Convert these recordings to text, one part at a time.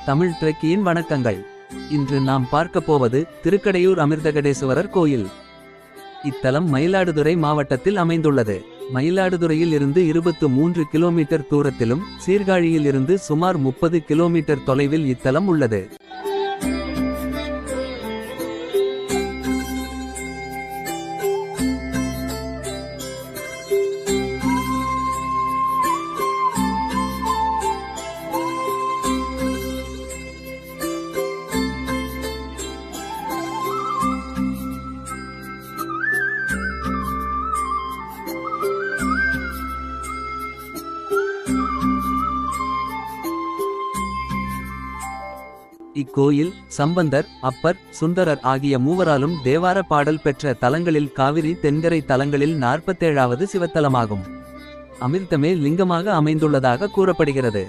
தமிழ் ட்ரெக்கியின் வணக்கங்கள் இன்று நாம் பார்க்கப் போவது திருக்கடையூர் அமிர்தகடேசுவரர் கோயில் இத்தலம் மயிலாடுதுறை மாவட்டத்தில் அமைந்துள்ளது மயிலாடுதுறையில் இருந்து இருபத்து மூன்று கிலோமீட்டர் தூரத்திலும் சீர்காழியில் இருந்து சுமார் முப்பது கிலோமீட்டர் தொலைவில் இத்தலம் உள்ளது இக்கோயில் சம்பந்தர் அப்பர் சுந்தரர் ஆகிய மூவராலும் தேவார பாடல் பெற்ற தலங்களில் காவிரி தென்கரை தலங்களில் நாற்பத்தேழாவது சிவத்தலமாகும் அமிர்தமே லிங்கமாக அமைந்துள்ளதாக கூறப்படுகிறது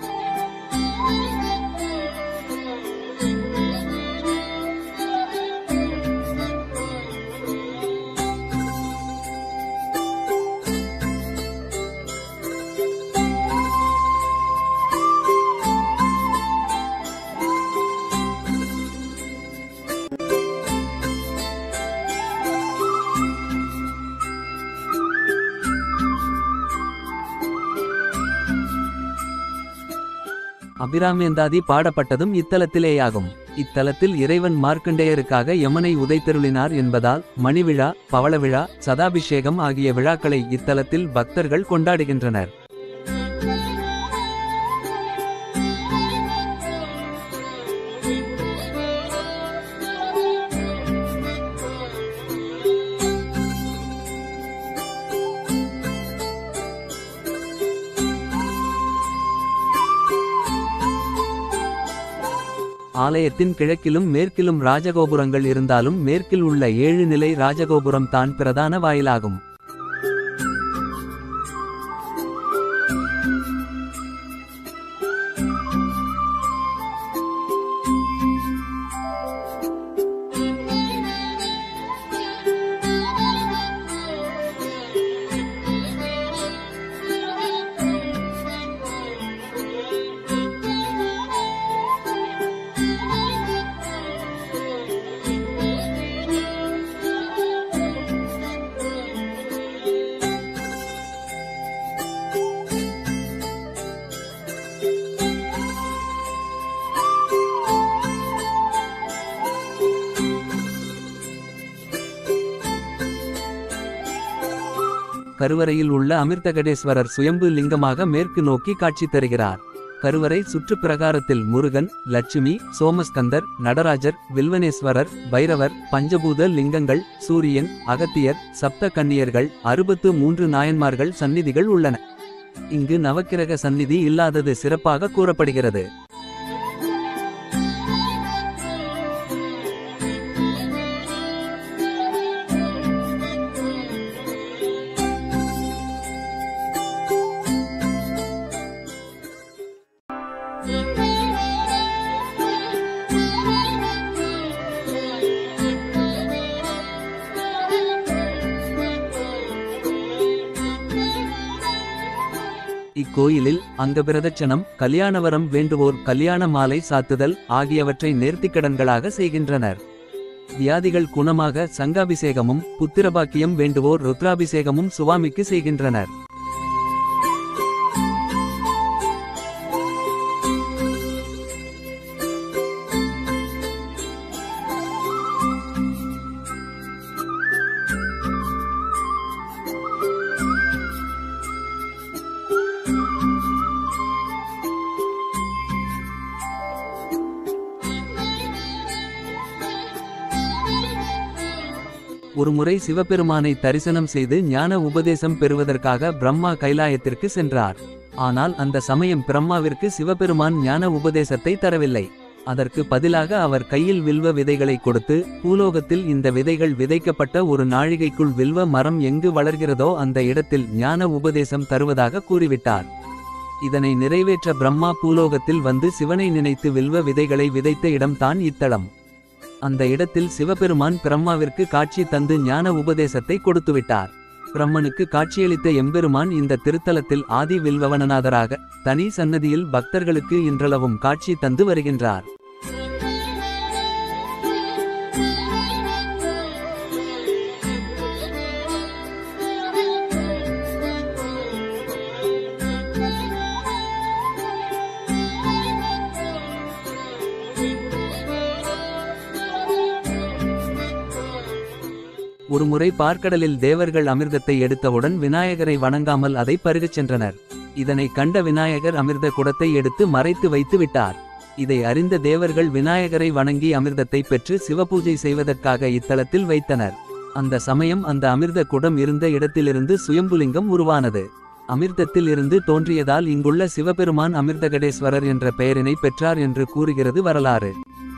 அபிராமேந்தாதி பாடப்பட்டதும் இத்தலத்திலேயாகும் இத்தலத்தில் இறைவன் மார்க்கண்டேயருக்காக யமனை உதைத்தருளினார் என்பதால் மணிவிழா பவளவிழா சதாபிஷேகம் ஆகிய விழாக்களை இத்தலத்தில் பக்தர்கள் கொண்டாடுகின்றனர் ஆலயத்தின் கிழக்கிலும் மேற்கிலும் ராஜகோபுரங்கள் இருந்தாலும் மேற்கில் உள்ள ஏழு நிலை ராஜகோபுரம் தான் பிரதான வாயிலாகும் கருவறையில் உள்ள அமிர்தகடேஸ்வரர் சுயம்பு லிங்கமாக மேற்கு நோக்கி காட்சி தருகிறார் கருவறை சுற்றுப் பிரகாரத்தில் முருகன் லட்சுமி சோமஸ்கந்தர் நடராஜர் வில்வனேஸ்வரர் பைரவர் பஞ்சபூத லிங்கங்கள் சூரியன் அகத்தியர் சப்த கன்னியர்கள் அறுபத்து மூன்று நாயன்மார்கள் சந்நிதிகள் உள்ளன இங்கு நவக்கிரக சந்நிதி இல்லாதது சிறப்பாக கூறப்படுகிறது இக்கோயிலில் அங்கபிரதட்சணம் கல்யாணவரம் வேண்டுவோர் கல்யாண மாலை சாத்துதல் ஆகியவற்றை நேர்த்திக்கடன்களாக செய்கின்றனர் வியாதிகள் குணமாக சங்காபிஷேகமும் புத்திரபாக்கியம் வேண்டுவோர் ருத்ராபிஷேகமும் சுவாமிக்கு செய்கின்றனர் ஒருமுறை சிவபெருமானை தரிசனம் செய்து ஞான உபதேசம் பெறுவதற்காக பிரம்மா கைலாயத்திற்கு சென்றார் ஆனால் அந்த சமயம் பிரம்மாவிற்கு சிவபெருமான் ஞான உபதேசத்தை தரவில்லை அதற்கு பதிலாக அவர் கையில் வில்வ விதைகளை கொடுத்து பூலோகத்தில் இந்த விதைகள் விதைக்கப்பட்ட ஒரு நாழிகைக்குள் வில்வ மரம் எங்கு வளர்கிறதோ அந்த இடத்தில் ஞான உபதேசம் தருவதாக கூறிவிட்டார் இதனை நிறைவேற்ற பிரம்மா பூலோகத்தில் வந்து சிவனை நினைத்து வில்வ விதைகளை விதைத்த இடம்தான் இத்தலம் அந்த இடத்தில் சிவபெருமான் பிரம்மாவிற்கு காட்சி தந்து ஞான உபதேசத்தை கொடுத்துவிட்டார் பிரம்மனுக்கு காட்சியளித்த எம்பெருமான் இந்த திருத்தலத்தில் ஆதி வில்வவனநாதராக தனி சன்னதியில் பக்தர்களுக்கு இன்றளவும் காட்சி தந்து வருகின்றார் ஒருமுறை பார்க்கடலில் தேவர்கள் அமிர்தத்தை எடுத்தவுடன் விநாயகரை வணங்காமல் அதை பருகச் சென்றனர் இதனை கண்ட விநாயகர் அமிர்த குடத்தை எடுத்து மறைத்து வைத்து விட்டார் இதை அறிந்த தேவர்கள் விநாயகரை வணங்கி அமிர்தத்தை பெற்று சிவபூஜை செய்வதற்காக இத்தலத்தில் வைத்தனர் அந்த சமயம் அந்த அமிர்த குடம் இருந்த இடத்திலிருந்து சுயம்புலிங்கம் உருவானது அமிர்தத்தில் இருந்து தோன்றியதால் இங்குள்ள சிவபெருமான் அமிர்தகடேஸ்வரர் என்ற பெயரினை பெற்றார் என்று கூறுகிறது வரலாறு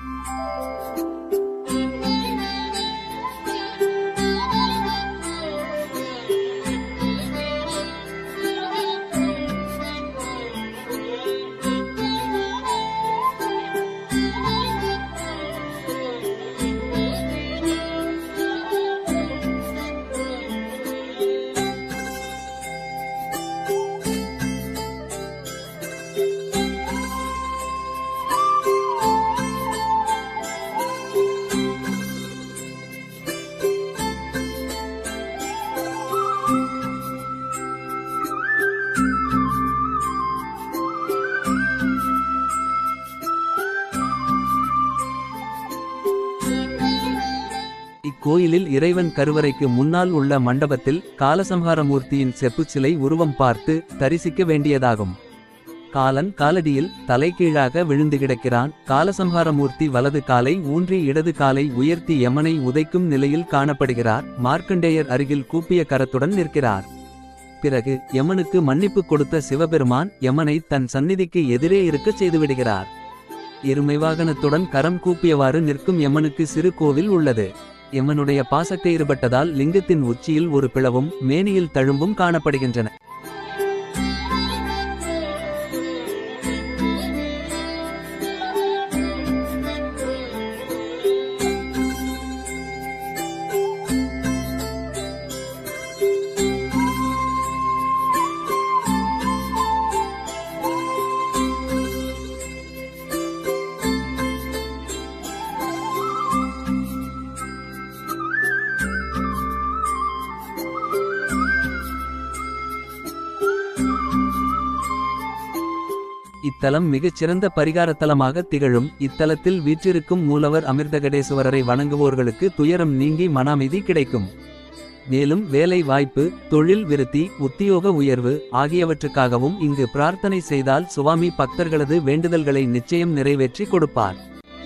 இக்கோயிலில் இறைவன் கருவறைக்கு முன்னால் உள்ள மண்டபத்தில் காலசம்ஹாரமூர்த்தியின் செப்புச் சிலை உருவம் பார்த்து தரிசிக்க வேண்டியதாகும் காலன் காலடியில் தலைகீழாக விழுந்து கிடக்கிறான் காலசம்ஹாரமூர்த்தி வலது காலை ஊன்றி இடது காலை உயர்த்தி யமனை உதைக்கும் நிலையில் காணப்படுகிறார் மார்க்கண்டேயர் அருகில் கூப்பிய கரத்துடன் நிற்கிறார் பிறகு யமனுக்கு மன்னிப்பு கொடுத்த சிவபெருமான் யமனை தன் சந்நிதிக்கு எதிரே இருக்கச் செய்துவிடுகிறார் எருமை வாகனத்துடன் கரம் கூப்பியவாறு நிற்கும் யமனுக்கு சிறு கோவில் உள்ளது யமனுடைய பாசக்கயிறுபட்டதால் லிங்கத்தின் உச்சியில் ஒரு பிளவும் மேனியில் தழும்பும் காணப்படுகின்றன இத்தலம் மிகச்சிறந்த பரிகாரத்தலமாக திகழும் இத்தலத்தில் வீற்றிருக்கும் மூலவர் அமிர்தகடேசுவரரை வணங்குவோர்களுக்கு துயரம் நீங்கி மன அமைதி கிடைக்கும் மேலும் வேலை வாய்ப்பு தொழில் விருத்தி உத்தியோக உயர்வு ஆகியவற்றுக்காகவும் இங்கு பிரார்த்தனை செய்தால் சுவாமி பக்தர்களது வேண்டுதல்களை நிச்சயம் நிறைவேற்றி கொடுப்பார்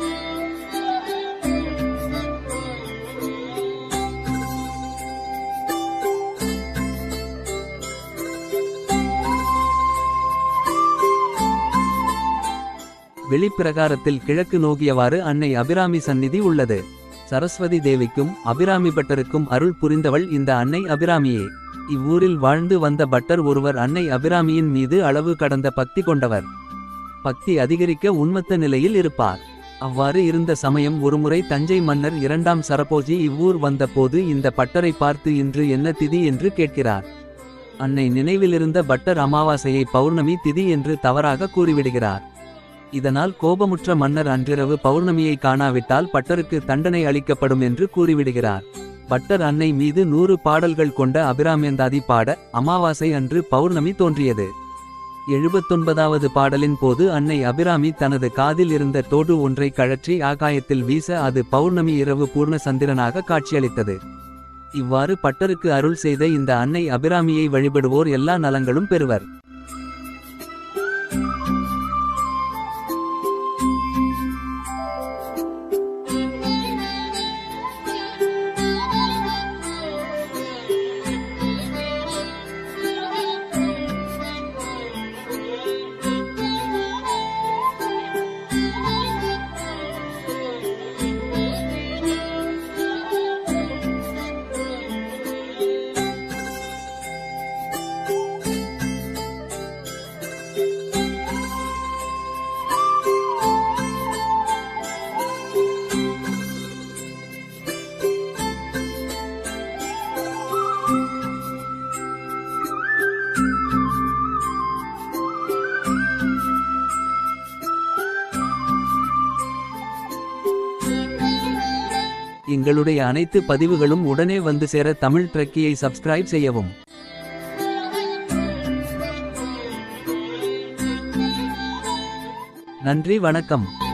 வெளிப்பிரகாரத்தில் கிழக்கு நோக்கியவாறு அன்னை அபிராமி சந்நிதி உள்ளது சரஸ்வதி தேவிக்கும் அபிராமி பட்டருக்கும் அருள் புரிந்தவள் இந்த அன்னை அபிராமியே இவ்வூரில் வாழ்ந்து வந்த பட்டர் ஒருவர் அன்னை அபிராமியின் மீது அளவு கடந்த பக்தி கொண்டவர் பக்தி அதிகரிக்க உன்மத்த நிலையில் இருப்பார் அவ்வாறு இருந்த சமயம் ஒருமுறை தஞ்சை மன்னர் இரண்டாம் சரபோஜி இவ்வூர் வந்தபோது இந்த பட்டரை பார்த்து இன்று என்ன திதி என்று கேட்கிறார் அன்னை நினைவிலிருந்த பட்டர் அமாவாசையை பௌர்ணமி திதி என்று தவறாக கூறிவிடுகிறார் இதனால் கோபமுற்ற மன்னர் அன்றிரவு பௌர்ணமியை காணாவிட்டால் பட்டருக்கு தண்டனை அளிக்கப்படும் என்று கூறிவிடுகிறார் பட்டர் அன்னை மீது நூறு பாடல்கள் கொண்ட அபிராமேந்தாதி பாட அமாவாசை அன்று பௌர்ணமி தோன்றியது எழுபத்தொன்பதாவது பாடலின் போது அன்னை அபிராமி தனது காதில் இருந்த தோடு ஒன்றை கழற்றி ஆகாயத்தில் வீச அது பௌர்ணமி இரவு பூர்ண சந்திரனாக காட்சியளித்தது இவ்வாறு பட்டருக்கு அருள் செய்த இந்த அன்னை அபிராமியை வழிபடுவோர் எல்லா நலங்களும் பெறுவர் எங்களுடைய அனைத்து பதிவுகளும் உடனே வந்து சேர தமிழ் ட்ரக்கியை சப்ஸ்கிரைப் செய்யவும் நன்றி வணக்கம்